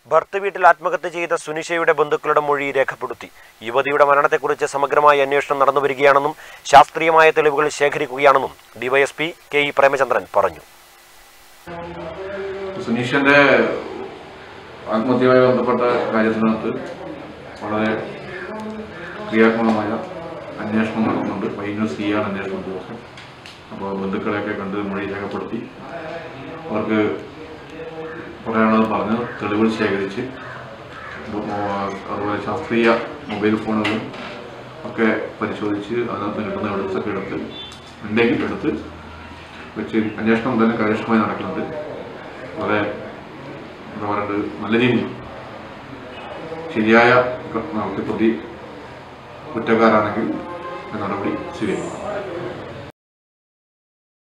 ഭർത്ത് വീട്ടിൽ ആത്മഹത്യ ചെയ്ത സുനിഷയുടെ ബന്ധുക്കളുടെ മൊഴി രേഖപ്പെടുത്തി യുവതിയുടെ മരണത്തെക്കുറിച്ച് സമഗ്രമായ അന്വേഷണം നടന്നുവരികയാണെന്നും ശാസ്ത്രീയമായ തെളിവുകൾ ശേഖരിക്കുകയാണെന്നും ഡിവൈഎസ്പി കെ ഇ പ്രേമചന്ദ്രൻ പറഞ്ഞു സുനീഷിന്റെ ആത്മഹത്യയുമായി ബന്ധപ്പെട്ട കാര്യത്തിനകത്ത് വളരെ ക്രിയാത്മകമായ അന്വേഷണം നടക്കുന്നുണ്ട് പയ്യന്നൂർ സി ആണ് അന്വേഷണ ഉദ്യോഗസ്ഥൻ അപ്പോൾ ബന്ധുക്കളെയൊക്കെ കണ്ട് മൊഴി രേഖപ്പെടുത്തി അവർക്ക് പറയാനുള്ളത് പറഞ്ഞ് തെളിവുകൾ ശേഖരിച്ച് ബു- മോ- അതുപോലെ ശാസ്ത്രീയ മൊബൈൽ ഫോണുകളും ഒക്കെ പരിശോധിച്ച് അതിനകത്ത് കിട്ടുന്ന എവിഡൻസ് ഒക്കെ എടുത്ത് ഉണ്ടെങ്കിൽ എടുത്ത് വെച്ച് അന്വേഷണം തന്നെ കാര്യക്ഷമമായി നടക്കുന്നുണ്ട് വളരെ എന്താ പറയുന്നത് നല്ല രീതിയിൽ ശരിയായ പ്രതി കുറ്റക്കാരാണെങ്കിൽ നടപടി സ്വീകരിക്കും